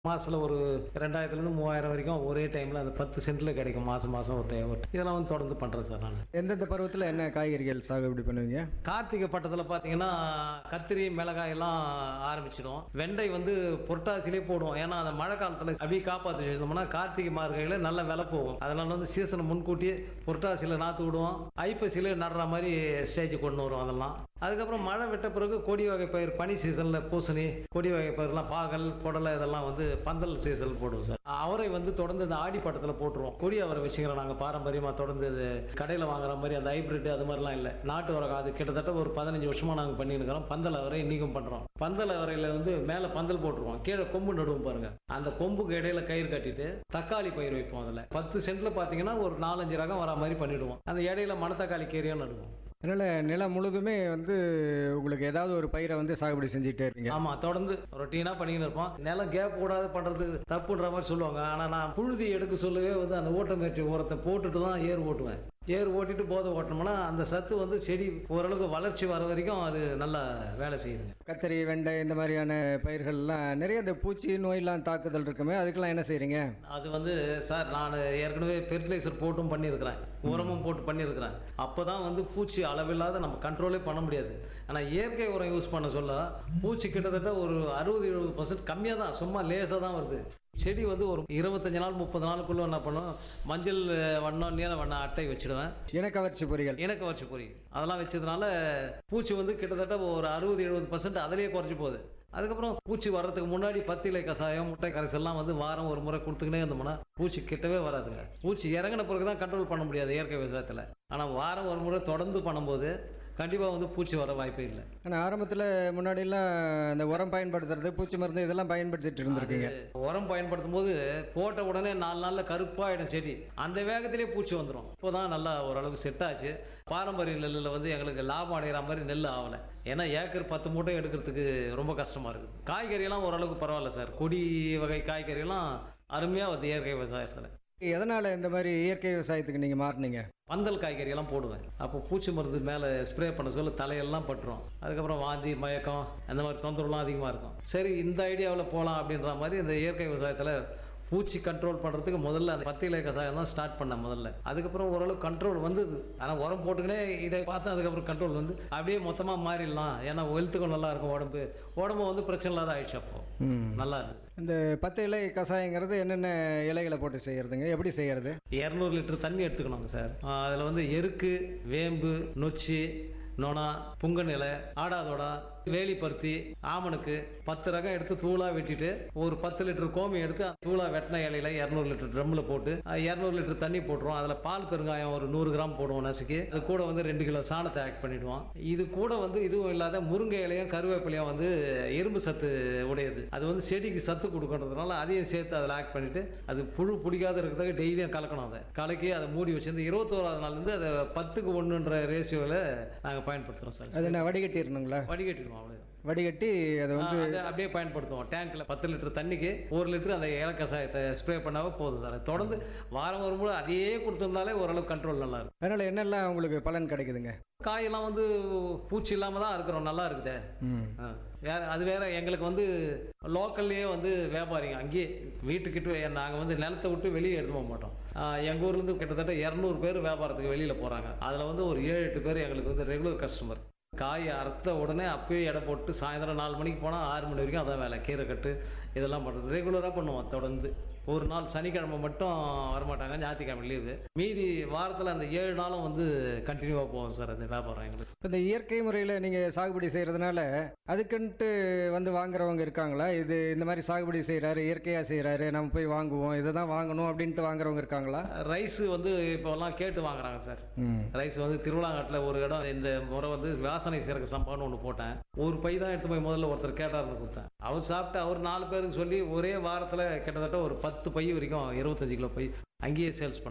மாசத்துல ஒரு ரெண்டாயிரத்துலேருந்து மூவாயிரம் வரைக்கும் ஒரே டைமில் அந்த பத்து சென்ட்டில் கிடைக்கும் மாதம் மாதம் ஒரு டைம் இதெல்லாம் வந்து தொடர்ந்து பண்ணுறேன் சார் நான் எந்தெந்த பருவத்தில் என்ன காய்கறிகள் சாகுபடி பண்ணுவீங்க கார்த்திகை பட்டத்தில் பார்த்தீங்கன்னா கத்திரி மிளகாய் எல்லாம் ஆரம்பிச்சிடும் வெண்டை வந்து புரட்டாசிலே போடுவோம் ஏன்னா அந்த மழை காலத்தில் அப்படியே காப்பாற்றி வச்சிருந்தோம்னா கார்த்திகை மார்கழியில் நல்ல விலை போகும் அதனால வந்து சீசனை முன்கூட்டியே புரட்டாசியில் நாற்று விடுவோம் ஐப்பசியில் நடுற மாதிரி ஸ்டேஜ் கொண்டு வரும் அதெல்லாம் அதுக்கப்புறம் மழை விட்ட பிறகு கொடி வகை பயிர் பனி சீசனில் பூசணி கொடி வகை பயிர்லாம் பாகல் குடலை இதெல்லாம் வந்து பந்தல் சீசன் போடுவோம் சார் அவரை வந்து தொடர்ந்து இந்த ஆடி பட்டத்தில் போட்டுருவோம் கொடி அவரை வச்சுக்கிறோம் நாங்கள் பாரம்பரியமாக தொடர்ந்து இது கடையில் வாங்குற மாதிரி அந்த ஹைபிரிட் அது மாதிரிலாம் இல்லை நாட்டு உரகம் அது கிட்டத்தட்ட ஒரு பதினஞ்சு வருஷமாக நாங்கள் பண்ணிட்டு இருக்கிறோம் பந்தல் அவரை இன்றைக்கும் பண்ணுறோம் பந்தல் அவரையில் வந்து மேலே பந்தல் போட்டுருவோம் கீழே கொம்பு நடுவோம் பாருங்க அந்த கொம்புக்கு இடையில கயிறு கட்டிட்டு தக்காளி பயிர் வைப்போம் அதில் பத்து சென்ட்ல பார்த்தீங்கன்னா ஒரு நாலஞ்சு ரகம் வர மாதிரி பண்ணிடுவோம் அந்த இடையில மணத்தக்காளி கீரையும் நடுவோம் அதனால் நிலம் முழுதுமே வந்து உங்களுக்கு ஏதாவது ஒரு பயிரை வந்து சாகுபடி செஞ்சுக்கிட்டே இருப்பீங்க ஆமா தொடர்ந்து ரொட்டீனா பண்ணிக்கிட்டு இருப்போம் நிலம் கேப் கூடாது பண்றது தப்புன்ற மாதிரி சொல்லுவாங்க ஆனா நான் புழுதி எடுக்க சொல்லவே வந்து அந்த ஓட்டமேற்றி உரத்தை போட்டுட்டு தான் ஏர் ஓட்டுவேன் ஏர் ஓட்டிட்டு போதை ஓட்டணும்னா அந்த சத்து வந்து செடி ஓரளவுக்கு வளர்ச்சி வர வரைக்கும் அது நல்லா வேலை செய்யுதுங்க கத்திரி வெண்டை இந்த மாதிரியான பயிர்கள்லாம் நிறைய இந்த பூச்சி நோயெல்லாம் தாக்குதல் இருக்குமே அதுக்கெல்லாம் என்ன செய்கிறீங்க அது வந்து சார் நான் ஏற்கனவே ஃபெர்டிலைசர் போட்டும் பண்ணியிருக்கிறேன் உரமும் போட்டு பண்ணியிருக்கிறேன் அப்போ தான் வந்து பூச்சி அளவில்லாத நம்ம கண்ட்ரோலே பண்ண முடியாது ஆனால் இயற்கை உரம் யூஸ் பண்ண சொல்ல பூச்சி கிட்டத்தட்ட ஒரு அறுபது எழுபது பர்சன்ட் கம்மியாக தான் சும்மா லேசாக தான் வருது செடி வந்து ஒரு இருபத்தஞ்சு நாள் முப்பது நாளுக்குள்ள என்ன பண்ணும் மஞ்சள் வண்ணம் நீல வண்ண அட்டை வச்சிடுவேன் இனக்கவர்ச்சி பொறிகள் இணக்க வச்சு பொறி அதெல்லாம் வச்சதுனால பூச்சி வந்து கிட்டத்தட்ட ஒரு அறுபது எழுபது பர்சன்ட் அதிலேயே குறைஞ்சி போகுது அதுக்கப்புறம் பூச்சி வர்றதுக்கு முன்னாடி பத்திலை கசாயம் முட்டை கரைசல்லாம் வந்து வாரம் ஒரு முறை கொடுத்துக்கினே இருந்தோம்னா பூச்சி கிட்டவே வராதுங்க பூச்சி இறங்கின பிறகு தான் கண்ட்ரோல் பண்ண முடியாது இயற்கை விவசாயத்தில் ஆனால் வாரம் ஒரு முறை தொடர்ந்து பண்ணும்போது கண்டிப்பாக வந்து பூச்சி வர வாய்ப்பே இல்லை ஆனால் ஆரம்பத்தில் முன்னாடிலாம் இந்த உரம் பயன்படுத்துறது பூச்சி மருந்து இதெல்லாம் பயன்படுத்திட்டு இருந்திருக்கீங்க உரம் பயன்படுத்தும் போது போட்ட உடனே நாலு நாளில் கருப்பாயிடும் செடி அந்த வேகத்திலே பூச்சி வந்துடும் இப்போ தான் நல்லா ஓரளவுக்கு செட் ஆச்சு பாரம்பரிய நெல்லில் வந்து எங்களுக்கு லாபம் அடைகிற மாதிரி நெல் ஆகலை ஏன்னா ஏக்கர் பத்து மூட்டை எடுக்கிறதுக்கு ரொம்ப கஷ்டமாக இருக்குது காய்கறியெல்லாம் ஓரளவுக்கு பரவாயில்ல சார் கொடி வகை காய்கறியெல்லாம் அருமையாக வருது இயற்கை விவசாயத்தில் எதனால் இந்த மாதிரி இயற்கை விவசாயத்துக்கு நீங்கள் மாறினீங்க பந்தல் காய்கறியெல்லாம் போடுவேன் அப்போ பூச்சி மருந்து மேலே ஸ்ப்ரே பண்ண சொல்ல தலையெல்லாம் பட்டுரும் அதுக்கப்புறம் வாந்தி மயக்கம் அந்த மாதிரி தொந்தரவுலாம் அதிகமாக இருக்கும் சரி இந்த ஐடியாவில் போகலாம் அப்படின்ற மாதிரி இந்த இயற்கை விவசாயத்தில் பூச்சி கண்ட்ரோல் பண்ணுறதுக்கு முதல்ல அந்த பத்திலை கசாயம் தான் ஸ்டார்ட் பண்ணேன் முதல்ல அதுக்கப்புறம் ஓரளவு கண்ட்ரோல் வந்தது ஆனால் உரம் போட்டுக்கினே இதை பார்த்தா அதுக்கப்புறம் கண்ட்ரோல் வந்து அப்படியே மொத்தமாக மாறிடலாம் ஏன்னா ஹெல்த்துக்கும் நல்லா இருக்கும் உடம்பு உடம்பு வந்து பிரச்சனை இல்லாத ஆயிடுச்சு அப்போ ம் நல்லா இருந்தது இந்த பத்து இலை கஷாயங்கிறது என்னென்ன இலைகளை போட்டு செய்யறதுங்க எப்படி செய்யறது இரநூறு லிட்டர் தண்ணி எடுத்துக்கணுங்க சார் அதில் வந்து எருக்கு வேம்பு நொச்சி நொணா புங்கன் இலை ஆடாதோடா வேலிப்பருத்தி ஆமணுக்கு பத்து ரகம் எடுத்து தூளா வெட்டிட்டு ஒரு பத்து லிட்டர் கோமி எடுத்து தூளா வெட்டின இலையில இரநூறு லிட்டர் ட்ரம்ல போட்டு இரநூறு லிட்டர் தண்ணி போட்டுருவோம் அதில் பால் பெருங்காயம் ஒரு நூறு கிராம் போடுவோம் நசுக்கி அது கூட வந்து ரெண்டு கிலோ சாணத்தை ஆட் பண்ணிடுவோம் இது கூட வந்து இதுவும் இல்லாத முருங்கை இலையும் கருவேப்பிலையும் வந்து இரும்பு சத்து உடையது அது வந்து செடிக்கு சத்து கொடுக்கறதுனால அதையும் சேர்த்து அதில் ஆட் பண்ணிட்டு அது புழு பிடிக்காத இருக்கிறதுக்கு டெய்லியும் கலக்கணும் அதை கலக்கி அதை மூடி வச்சிருந்து இருபத்தோராது நாள்லேருந்து அதை பத்துக்கு ஒன்றுன்ற ரேஷியோவில் நாங்கள் பயன்படுத்துகிறோம் சார் அது என்ன வடிகட்டிடணுங்களா வடிகட்டிடுவோம் அவ்வளோதான் வடிகட்டி அதை வந்து அதை அப்படியே பயன்படுத்துவோம் டேங்க்ல பத்து லிட்டர் தண்ணிக்கு ஒரு லிட்டர் அந்த ஏல கசாயத்தை ஸ்ப்ரே பண்ணாவே போதும் சார் தொடர்ந்து வாரம் வரும்போது அதையே கொடுத்துருந்தாலே ஓரளவு கண்ட்ரோல் நல்லா இருக்கும் அதனால் என்னெல்லாம் உங்களுக்கு பலன் கிடைக்குதுங்க காயெல்லாம் வந்து பூச்சி இல்லாமல் தான் இருக்கிறோம் நல்லா இருக்குதே ம் ஆ. வேற அது வேற எங்களுக்கு வந்து லோக்கல்லையே வந்து வியாபாரிங்க அங்கேயே வீட்டுக்கிட்ட நாங்கள் வந்து நிலத்தை விட்டு வெளியே எடுத்து போக மாட்டோம் ஆ, எங்க ஊர்லேருந்து கிட்டத்தட்ட இரநூறு பேர் வியாபாரத்துக்கு வெளியில் போகிறாங்க அதில் வந்து ஒரு ஏழு எட்டு பேர் எங்களுக்கு வந்து ரெகுலர் கஸ்டமர் காய் அறுத்த உடனே அப்பயே எடை போட்டு சாயந்தரம் நாலு மணிக்கு போனால் ஆறு மணி வரைக்கும் அதான் வேலை கீரை கட்டு இதெல்லாம் பண்ணுறது ரெகுலராக பண்ணுவோம் தொடர்ந்து ஒரு நாள் சனிக்கிழமை மட்டும் வரமாட்டாங்க ஞாயிற்றுக்கிழமை லீவு மீதி வாரத்தில் அந்த ஏழு நாளும் வந்து கண்டினியூவாக போவோம் சார் அந்த வியாபாரம் எங்களுக்கு இப்ப இந்த இயற்கை முறையில் நீங்கள் சாகுபடி செய்கிறதுனால அதுக்குன்ட்டு வந்து வாங்குறவங்க இருக்காங்களா இது இந்த மாதிரி சாகுபடி செய்கிறாரு இயற்கையாக செய்கிறாரு நம்ம போய் வாங்குவோம் இதை தான் வாங்கணும் அப்படின்ட்டு வாங்குறவங்க இருக்காங்களா ரைஸ் வந்து இப்போல்லாம் கேட்டு வாங்குறாங்க சார் ம் ரைஸ் வந்து திருவிழாங்காட்டில் ஒரு இடம் இந்த முறை வந்து வாசனை சிறகு சம்பான்னு ஒன்று போட்டேன் ஒரு பை தான் எடுத்து போய் முதல்ல ஒருத்தர் கேட்டார்னு கொடுத்தேன் அவர் சாப்பிட்டு அவர் நாலு பேருக்கு சொல்லி ஒரே வாரத்தில் கிட்டத்தட்ட ஒரு பத்து பை வரைக்கும் இருபத்தஞ்சு கிலோ பை அங்கேயே சேல்ஸ் பண்ணேன்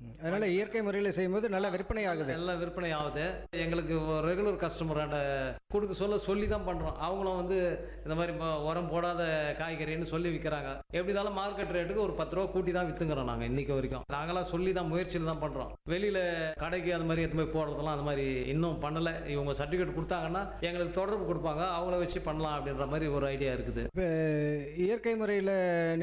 அதனால இயற்கை முறையில் செய்யும்போது நல்லா விற்பனை ஆகுது எல்லாம் விற்பனை ஆகுது எங்களுக்கு ரெகுலர் கஸ்டமராண்ட கொடுக்க சொல்ல சொல்லி தான் பண்ணுறோம் அவங்களும் வந்து இந்த மாதிரி ம- உரம் போடாத காய்கறின்னு சொல்லி விற்கிறாங்க எப்படி இருந்தாலும் மார்க்கெட் ரேட்டுக்கு ஒரு பத்து ரூபா கூட்டி தான் விற்றுங்கிறோம் நாங்கள் இன்னைக்கு வரைக்கும் நாங்களாம் சொல்லி தான் முயற்சியில் தான் பண்ணுறோம் வெளியில் கடைக்கு அந்த மாதிரி எடுத்து போய் போடுறதெல்லாம் அந்த மாதிரி இன்னும் பண்ணலை இவங்க சர்டிஃபிகேட் கொடுத்தாங்கன்னா எங்களுக்கு தொடர்பு கொடுப்பாங்க அவங்கள வச்சு பண்ணலாம் அப்படின்ற மாதிரி ஒரு ஐடியா இருக்குது இப்போ இயற்கை முறையில்